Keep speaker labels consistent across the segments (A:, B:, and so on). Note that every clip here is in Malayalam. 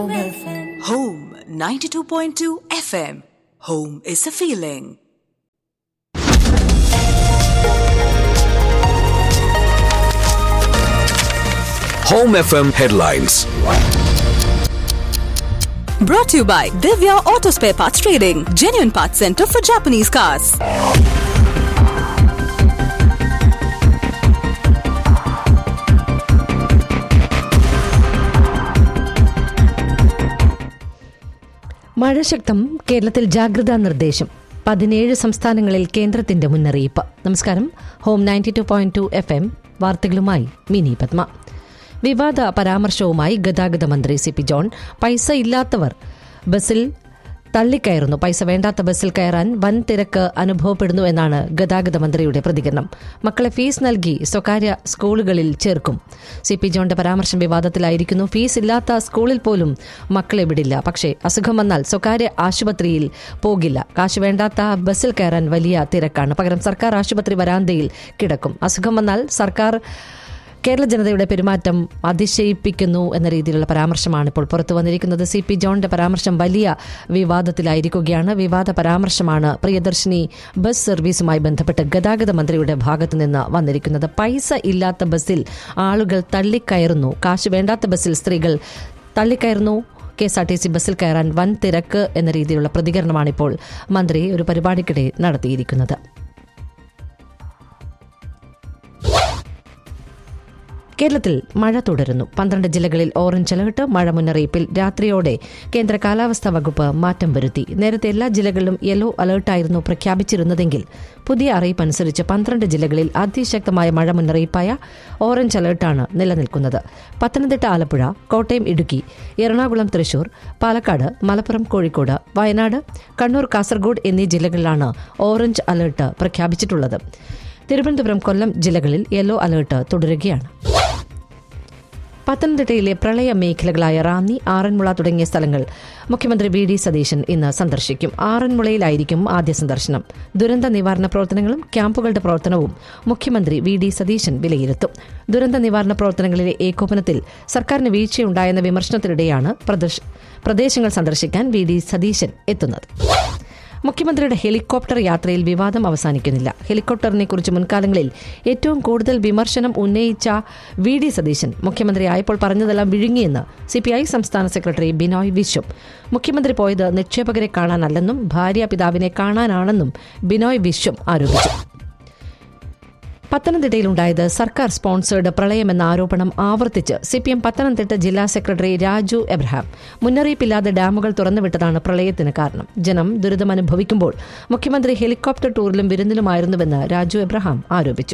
A: Home 92.2 FM. Home is a feeling.
B: Home FM headlines.
A: Brought to you by Divya Auto Spare Parts Trading, genuine parts center for Japanese cars.
C: മഴ ശക്തം കേരളത്തിൽ ജാഗ്രതാ നിർദ്ദേശം പതിനേഴ് സംസ്ഥാനങ്ങളിൽ കേന്ദ്രത്തിന്റെ മുന്നറിയിപ്പ് നമസ്കാരം home ninety two point two F M വാർത്തകളുമായി മിനി പത്മ വിവാദ പരാമർശവുമായി ഗതാഗത മന്ത്രി സി പി ജോൺ പൈസ ഇല്ലാത്തവർ ബസ്സിൽ തള്ളിക്കയറുന്നു പൈസ വേണ്ടാത്ത ബസ്സിൽ കയറാൻ വൻ തിരക്ക് അനുഭവപ്പെടുന്നു എന്നാണ് ഗതാഗത മന്ത്രിയുടെ പ്രതികരണം മക്കളെ ഫീസ് നൽകി സ്വകാര്യ സ്കൂളുകളിൽ ചേർക്കും സി പി ജോണിന്റെ പരാമർശം വിവാദത്തിലായിരിക്കുന്നു ഫീസ് ഇല്ലാത്ത സ്കൂളിൽ പോലും മക്കളെ വിടില്ല പക്ഷേ അസുഖം വന്നാൽ സ്വകാര്യ ആശുപത്രിയിൽ പോകില്ല കാശ് വേണ്ടാത്ത ബസ്സിൽ കയറാൻ വലിയ തിരക്കാണ് പകരം സർക്കാർ ആശുപത്രി വരാന്തയിൽ കിടക്കും അസുഖം വന്നാൽ സർക്കാർ കേരള ജനതയുടെ പെരുമാറ്റം അതിശയിപ്പിക്കുന്നു എന്ന രീതിയിലുള്ള പരാമർശമാണ് ഇപ്പോൾ പുറത്തു വന്നിരിക്കുന്നത് സി പി ജോണിന്റെ പരാമർശം വലിയ വിവാദത്തിലായിരിക്കുകയാണ് വിവാദ പരാമർശമാണ് പ്രിയദർശിനി ബസ് സർവീസുമായി ബന്ധപ്പെട്ട് ഗതാഗത മന്ത്രിയുടെ ഭാഗത്തു നിന്ന് വന്നിരിക്കുന്നത് പൈസ ഇല്ലാത്ത ബസ്സിൽ ആളുകൾ തള്ളിക്കയറുന്നു കാശ് വേണ്ടാത്ത ബസ്സിൽ സ്ത്രീകൾ തള്ളിക്കയറുന്നു K S R T C ബസ്സിൽ കയറാൻ വൻ തിരക്ക് എന്ന രീതിയിലുള്ള പ്രതികരണമാണിപ്പോൾ മന്ത്രി ഒരു പരിപാടിക്കിടെ നടത്തിയിരിക്കുന്നത് കേരളത്തിൽ മഴ തുടരുന്നു പന്ത്രണ്ട് ജില്ലകളിൽ ഓറഞ്ച് അലർട്ട് മഴ മുന്നറിയിപ്പിൽ രാത്രിയോടെ കേന്ദ്ര കാലാവസ്ഥാ വകുപ്പ് മാറ്റം വരുത്തി നേരത്തെ എല്ലാ ജില്ലകളിലും യെല്ലോ അലർട്ടായിരുന്നു പ്രഖ്യാപിച്ചിരുന്നതെങ്കിൽ പുതിയ അറിയിപ്പ് അനുസരിച്ച് പന്ത്രണ്ട് ജില്ലകളിൽ അതിശക്തമായ മഴ മുന്നറിയിപ്പായ ഓറഞ്ച് അലർട്ടാണ് നിലനിൽക്കുന്നത് പത്തനംതിട്ട ആലപ്പുഴ കോട്ടയം ഇടുക്കി എറണാകുളം തൃശൂർ പാലക്കാട് മലപ്പുറം കോഴിക്കോട് വയനാട് കണ്ണൂർ കാസർഗോഡ് എന്നീ ജില്ലകളിലാണ് ഓറഞ്ച് അലർട്ട് പ്രഖ്യാപിച്ചിട്ടുള്ളത് തിരുവനന്തപുരം കൊല്ലം ജില്ലകളിൽ യെല്ലോ അലർട്ട് തുടരുകയാണ് പത്തനംതിട്ടയിലെ പ്രളയ മേഖലകളായ റാന്നി ആറന്മുള തുടങ്ങിയ സ്ഥലങ്ങൾ മുഖ്യമന്ത്രി വി ഡി സതീശൻ ഇന്ന് സന്ദർശിക്കും ആറന്മുളയിലായിരിക്കും ആദ്യ സന്ദർശനം ദുരന്ത നിവാരണ പ്രവർത്തനങ്ങളും ക്യാമ്പുകളുടെ പ്രവർത്തനവും മുഖ്യമന്ത്രി വി ഡി സതീശൻ വിലയിരുത്തും ദുരന്ത നിവാരണ പ്രവർത്തനങ്ങളിലെ ഏകോപനത്തിൽ സർക്കാരിന് വീഴ്ചയുണ്ടായെന്ന വിമർശനത്തിനിടെയാണ് പ്രദേശ- പ്രദേശങ്ങൾ സന്ദർശിക്കാൻ വി ഡി സതീശൻ എത്തുന്നത് മുഖ്യമന്ത്രിയുടെ ഹെലികോപ്റ്റർ യാത്രയിൽ വിവാദം അവസാനിക്കുന്നില്ല ഹെലികോപ്റ്ററിനെ കുറിച്ച് മുൻകാലങ്ങളിൽ ഏറ്റവും കൂടുതൽ വിമർശനം ഉന്നയിച്ച വി ഡി സതീശൻ മുഖ്യമന്ത്രിയായപ്പോൾ പറഞ്ഞതെല്ലാം വിഴുങ്ങിയെന്ന് സിപിഐ സംസ്ഥാന സെക്രട്ടറി ബിനോയ് വിശ്വം മുഖ്യമന്ത്രി പോയത് നിക്ഷേപകരെ കാണാനല്ലെന്നും ഭാര്യ പിതാവിനെ കാണാനാണെന്നും ബിനോയ് വിശ്വം ആരോപിച്ചു പത്തനംതിട്ടയിലുണ്ടായത് സർക്കാർ സ്പോൺസേഡ് പ്രളയമെന്ന ആരോപണം ആവർത്തിച്ച് സിപിഎം പത്തനംതിട്ട ജില്ലാ സെക്രട്ടറി രാജു എബ്രഹാം മുന്നറിയിപ്പില്ലാതെ ഡാമുകൾ തുറന്നുവിട്ടതാണ് പ്രളയത്തിന് കാരണം ജനം ദുരിതമനുഭവിക്കുമ്പോൾ മുഖ്യമന്ത്രി ഹെലികോപ്റ്റർ ടൂറിലും വിരുന്നിലുമായിരുന്നുവെന്ന് രാജു എബ്രഹാം ആരോപിച്ചു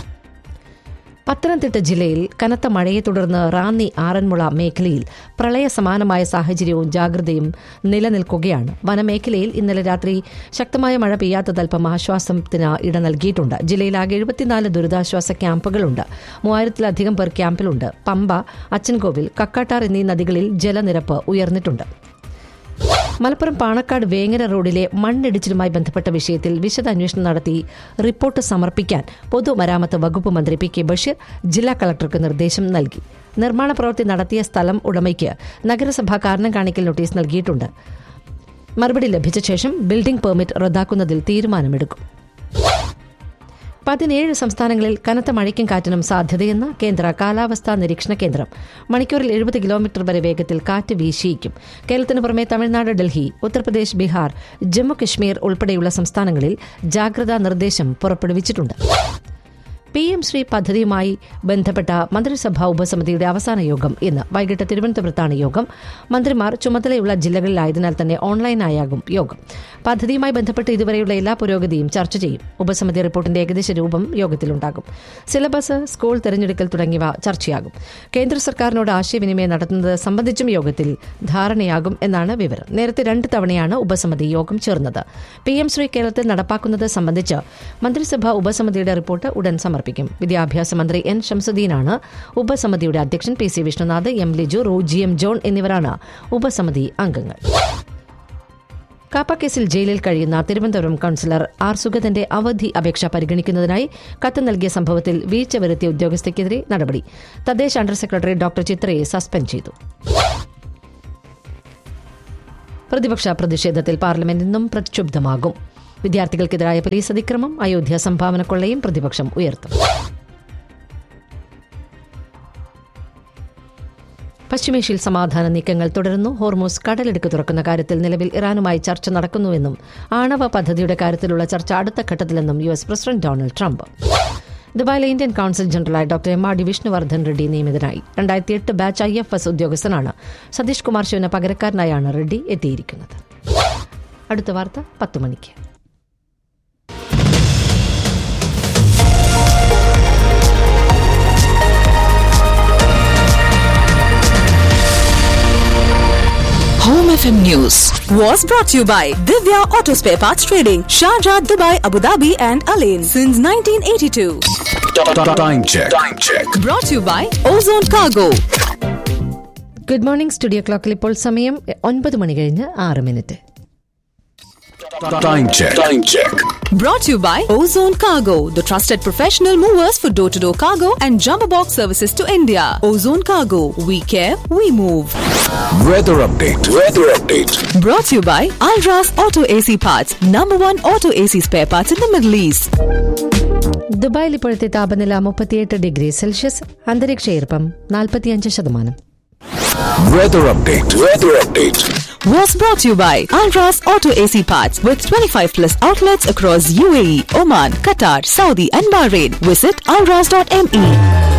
C: പത്തനംതിട്ട ജില്ലയിൽ കനത്ത മഴയെ തുടർന്ന് റാന്നി ആറന്മുള മേഖലയിൽ പ്രളയ സമാനമായ സാഹചര്യവും ജാഗ്രതയും നിലനിൽക്കുകയാണ് വനമേഖലയിൽ ഇന്നലെ രാത്രി ശക്തമായ മഴ പെയ്യാത്തത് അല്പം ആശ്വാസത്തിന് ഇട നൽകിയിട്ടുണ്ട് ജില്ലയിലാകെ എഴുപത്തിനാല് ദുരിതാശ്വാസ ക്യാമ്പുകളുണ്ട് മൂവായിരത്തിലധികം പേർ ക്യാമ്പിലുണ്ട് പമ്പ അച്ചൻകോവിൽ കക്കാട്ടാർ എന്നീ നദികളിൽ ജലനിരപ്പ് ഉയർന്നിട്ടുണ്ട് മലപ്പുറം പാണക്കാട് വേങ്ങര റോഡിലെ മണ്ണിടിച്ചിലുമായി ബന്ധപ്പെട്ട വിഷയത്തിൽ വിശദ അന്വേഷണം നടത്തി റിപ്പോർട്ട് സമർപ്പിക്കാൻ പൊതുമരാമത്ത് വകുപ്പ് മന്ത്രി പി കെ ബഷീർ ജില്ലാ കളക്ടർക്ക് നിർദ്ദേശം നൽകി നിർമ്മാണ പ്രവൃത്തി നടത്തിയ സ്ഥലം ഉടമയ്ക്ക് നഗരസഭ കാരണം കാണിക്കൽ നോട്ടീസ് നൽകിയിട്ടുണ്ട് മറുപടി ലഭിച്ച ശേഷം ബിൽഡിംഗ് പെർമിറ്റ് റദ്ദാക്കുന്നതിൽ തീരുമാനമെടുക്കും പതിനേഴ് സംസ്ഥാനങ്ങളിൽ കനത്ത മഴയ്ക്കും കാറ്റിനും സാധ്യതയെന്ന് കേന്ദ്ര കാലാവസ്ഥാ നിരീക്ഷണ കേന്ദ്രം മണിക്കൂറിൽ എഴുപത് കിലോമീറ്റർ വരെ വേഗത്തിൽ കാറ്റ് വീശിയേക്കും കേരളത്തിന് പുറമെ തമിഴ്നാട് ഡൽഹി ഉത്തർപ്രദേശ് ബീഹാർ ജമ്മു കശ്മീർ ഉൾപ്പെടെയുള്ള സംസ്ഥാനങ്ങളിൽ ജാഗ്രതാ നിർദ്ദേശം പുറപ്പെടുവിച്ചിട്ടുണ്ട് പി എം ശ്രീ പദ്ധതിയുമായി ബന്ധപ്പെട്ട മന്ത്രിസഭാ ഉപസമിതിയുടെ അവസാന യോഗം ഇന്ന് വൈകിട്ട് തിരുവനന്തപുരത്താണ് യോഗം മന്ത്രിമാർ ചുമതലയുള്ള ജില്ലകളിലായതിനാൽ തന്നെ ഓൺലൈനായാകും യോഗം പദ്ധതിയുമായി ബന്ധപ്പെട്ട് ഇതുവരെയുള്ള എല്ലാ പുരോഗതിയും ചർച്ച ചെയ്യും ഉപസമിതി റിപ്പോർട്ടിന്റെ ഏകദേശ രൂപം യോഗത്തിലുണ്ടാകും സിലബസ് സ്കൂൾ തെരഞ്ഞെടുക്കൽ തുടങ്ങിയവ ചർച്ചയാകും കേന്ദ്ര സർക്കാരിനോട് ആശയവിനിമയം നടത്തുന്നത് സംബന്ധിച്ചും യോഗത്തിൽ ധാരണയാകും എന്നാണ് വിവരം നേരത്തെ രണ്ട് തവണയാണ് ഉപസമിതി യോഗം ചേർന്നത് പി എം ശ്രീ കേരളത്തിൽ നടപ്പാക്കുന്നത് സംബന്ധിച്ച് മന്ത്രിസഭാ ഉപസമിതിയുടെ റിപ്പോർട്ട് ഉടൻ സമർപ്പിക്കും വിദ്യാഭ്യാസ മന്ത്രി എൻ ഷംസുദ്ദീനാണ് ഉപസമിതിയുടെ അധ്യക്ഷൻ P C Vishnunath M Liju Roji M John എന്നിവരാണ് ഉപസമിതി അംഗങ്ങൾ കാപ്പ കേസിൽ ജയിലിൽ കഴിയുന്ന തിരുവനന്തപുരം കൌൺസിലർ ആർ സുഗതന്റെ അവധി അപേക്ഷ പരിഗണിക്കുന്നതിനായി കത്ത് നൽകിയ സംഭവത്തിൽ വീഴ്ച വരുത്തിയ ഉദ്യോഗസ്ഥയ്ക്കെതിരെ നടപടി തദ്ദേശ അണ്ടർ സെക്രട്ടറി ഡോക്ടർ ചിത്രയെ സസ്പെൻഡ് ചെയ്തു പ്രതിപക്ഷ പ്രതിഷേധത്തിൽ പാർലമെന്റ് ഇന്നും പ്രക്ഷുബ്ധമാകും വിദ്യാർത്ഥികൾക്കെതിരായ പോലീസ് അതിക്രമം അയോധ്യ സംഭാവന കൊള്ളയും പ്രതിപക്ഷം ഉയർത്തും പശ്ചിമേഷ്യയിൽ സമാധാന നീക്കങ്ങൾ തുടരുന്നു ഹോർമോസ് കടലെടുക്ക് തുറക്കുന്ന കാര്യത്തിൽ നിലവിൽ ഇറാനുമായി ചർച്ച നടക്കുന്നുവെന്നും ആണവ പദ്ധതിയുടെ കാര്യത്തിലുള്ള ചർച്ച അടുത്ത ഘട്ടത്തിലെന്നും U S president Donald Trump ദുബായിലെ ഇന്ത്യൻ കൌൺസിൽ ജനറലായി doctor M R D Vishnuvardhan Reddy നിയമിതനായി രണ്ടായിരത്തി എട്ട് ബാച്ച് ഐ എഫ് എസ് ഉദ്യോഗസ്ഥനാണ് സതീഷ് കുമാർ ശിവന് പകരക്കാരനായാണ് റെഡ്ഡി എത്തിയിരിക്കുന്നത് അടുത്ത വാർത്ത പത്ത് മണിക്ക്
A: Home FM News was brought to you by Divya Auto Spare Parts Trading, Sharjah, Dubai, Abu Dhabi, and Alain since 1982.
B: Time check. Time check.
A: Brought to you by Ozone Cargo.
C: Good morning studio ക്ലോക്കിൽ ഇപ്പോൾ സമയം ഒൻപത് മണി കഴിഞ്ഞ് ആറ് minute
B: Time check. Time check.
A: Brought to you by Ozone Cargo, the trusted professional movers for door to door cargo and jumbo box services to India. Ozone Cargo, we care, we move.
B: Weather update. Weather update.
A: Brought to you by Alras Auto AC Parts, number one auto AC spare parts in the Middle East.
C: ദുബായിൽ ഇപ്പോഴത്തെ താപനില മുപ്പത്തിയെട്ട് ഡിഗ്രി സെൽഷ്യസ് അന്തരീക്ഷ ഈർപ്പം നാൽപ്പത്തിയഞ്ച് ശതമാനം
B: Weather update. Weather update.
A: Was brought to you by Alras Auto AC Parts with 25 plus outlets across UAE, Oman, Qatar, Saudi, and Bahrain. Visit alras.me.